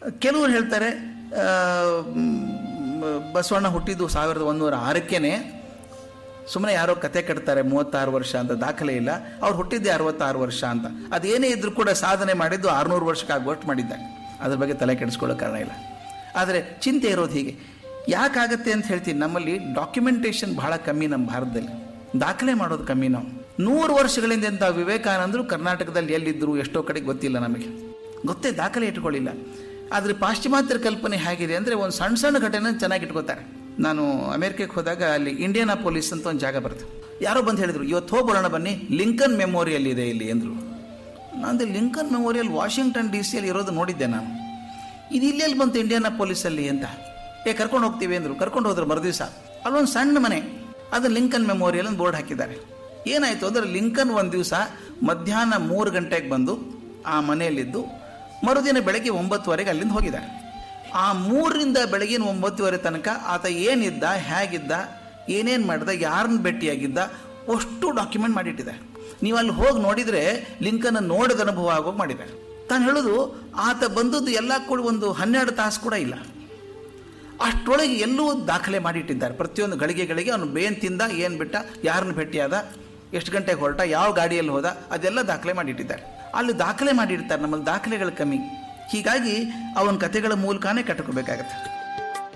ಕೆಲವರು ಹೇಳ್ತಾರೆ ಆ, ಮ್, ಬಸವಣ್ಣ ಹುಟ್ಟಿದ್ದು ಸಾವಿರದ ಒಂದೂರ ಆರಕ್ಕೇನೆ ಸುಮ್ಮನೆ ಯಾರೋ ಕತೆ ಕಟ್ತಾರೆ ಮೂವತ್ತಾರು ವರ್ಷ ಅಂತ ದಾಖಲೆ ಇಲ್ಲ ಅವ್ರು ಹುಟ್ಟಿದ್ದೆ ಅರವತ್ತಾರು ವರ್ಷ ಅಂತ ಅದೇನೇ ಇದ್ರೂ ಕೂಡ ಸಾಧನೆ ಮಾಡಿದ್ದು ಆರುನೂರು ವರ್ಷಕ್ಕೆ ಆಗುವಷ್ಟು ಮಾಡಿದ್ದಾರೆ ಅದ್ರ ಬಗ್ಗೆ ತಲೆ ಕೆಡಿಸ್ಕೊಳ್ಳೋ ಕಾರಣ ಇಲ್ಲ ಆದರೆ ಚಿಂತೆ ಇರೋದು ಹೀಗೆ ಯಾಕಾಗತ್ತೆ ಅಂತ ಹೇಳ್ತೀನಿ ನಮ್ಮಲ್ಲಿ ಡಾಕ್ಯುಮೆಂಟೇಷನ್ ಬಹಳ ಕಮ್ಮಿ ನಮ್ಮ ಭಾರತದಲ್ಲಿ ದಾಖಲೆ ಮಾಡೋದು ಕಮ್ಮಿ ನಾವು ನೂರು ವರ್ಷಗಳಿಂದ ಇಂಥ ವಿವೇಕಾನಂದರು ಕರ್ನಾಟಕದಲ್ಲಿ ಎಲ್ಲಿದ್ದರು ಎಷ್ಟೋ ಕಡೆ ಗೊತ್ತಿಲ್ಲ ನಮಗೆ ಗೊತ್ತೇ ದಾಖಲೆ ಇಟ್ಕೊಳ್ಳಿಲ್ಲ ಆದರೆ ಪಾಶ್ಚಿಮಾತ್ಯರ ಕಲ್ಪನೆ ಹೇಗಿದೆ ಅಂದರೆ ಒಂದು ಸಣ್ಣ ಸಣ್ಣ ಘಟನೆ ಚೆನ್ನಾಗಿ ಇಟ್ಕೋತಾರೆ ನಾನು ಅಮೆರಿಕಕ್ಕೆ ಹೋದಾಗ ಅಲ್ಲಿ ಇಂಡಿಯಾನಾ ಪೊಲೀಸ್ ಅಂತ ಒಂದು ಜಾಗ ಬರುತ್ತೆ ಯಾರೋ ಬಂದು ಹೇಳಿದ್ರು ಇವತ್ತು ಹೋಗ್ಬರೋಣ ಬನ್ನಿ ಲಿಂಕನ್ ಮೆಮೋರಿಯಲ್ ಇದೆ ಇಲ್ಲಿ ಅಂದರು ನಂದು ಲಿಂಕನ್ ಮೆಮೋರಿಯಲ್ ವಾಷಿಂಗ್ಟನ್ ಡಿ ಸಿಯಲ್ಲಿ ಇರೋದು ನೋಡಿದ್ದೆ ನಾನು ಇದು ಇಲ್ಲೆಲ್ಲಿ ಬಂತು ಇಂಡಿಯಾನಾ ಪೊಲೀಸಲ್ಲಿ ಅಂತ ಏ ಕರ್ಕೊಂಡು ಹೋಗ್ತೀವಿ ಅಂದರು ಕರ್ಕೊಂಡು ಹೋದ್ರು ಮರುದಿವಸ ಅಲ್ಲೊಂದು ಸಣ್ಣ ಮನೆ ಅದು ಲಿಂಕನ್ ಮೆಮೋರಿಯಲ್ ಅಂತ ಬೋರ್ಡ್ ಹಾಕಿದ್ದಾರೆ ಏನಾಯಿತು ಅಂದರೆ ಲಿಂಕನ್ ಒಂದು ದಿವಸ ಮಧ್ಯಾಹ್ನ ಮೂರು ಗಂಟೆಗೆ ಬಂದು ಆ ಮನೆಯಲ್ಲಿದ್ದು ಮರುದಿನ ಬೆಳಗ್ಗೆ ಒಂಬತ್ತುವರೆಗೆ ಅಲ್ಲಿಂದ ಹೋಗಿದ್ದಾರೆ ಆ ಮೂರರಿಂದ ಬೆಳಗಿನ ಒಂಬತ್ತುವರೆ ತನಕ ಆತ ಏನಿದ್ದ ಹೇಗಿದ್ದ ಏನೇನು ಮಾಡಿದ ಯಾರನ್ನ ಭೇಟಿಯಾಗಿದ್ದ ಅಷ್ಟು ಡಾಕ್ಯುಮೆಂಟ್ ಮಾಡಿಟ್ಟಿದ್ದಾರೆ ನೀವು ಅಲ್ಲಿ ಹೋಗಿ ನೋಡಿದರೆ ಲಿಂಕನ್ನ ನೋಡಿದ ಅನುಭವ ಆಗೋಗಿ ಮಾಡಿದ್ದಾರೆ ತಾನು ಹೇಳೋದು ಆತ ಬಂದದ್ದು ಎಲ್ಲ ಕೂಡ ಒಂದು ಹನ್ನೆರಡು ತಾಸು ಕೂಡ ಇಲ್ಲ ಅಷ್ಟರೊಳಗೆ ಎಲ್ಲವೂ ದಾಖಲೆ ಮಾಡಿಟ್ಟಿದ್ದಾರೆ ಪ್ರತಿಯೊಂದು ಗಳಿಗೆಗಳಿಗೆ ಅವನು ಬೇನ್ ತಿಂದ ಏನು ಬಿಟ್ಟ ಯಾರನ್ನ ಭೇಟಿಯಾದ ಎಷ್ಟು ಗಂಟೆಗೆ ಹೊರಟ ಯಾವ ಗಾಡಿಯಲ್ಲಿ ಹೋದ ಅದೆಲ್ಲ ದಾಖಲೆ ಮಾಡಿಟ್ಟಿದ್ದಾರೆ ಅಲ್ಲಿ ದಾಖಲೆ ಮಾಡಿರ್ತಾರೆ ನಮ್ಮಲ್ಲಿ ದಾಖಲೆಗಳು ಕಮ್ಮಿ ಹೀಗಾಗಿ ಅವನ ಕಥೆಗಳ ಮೂಲಕನೇ ಕಟ್ಕೋಬೇಕಾಗತ್ತೆ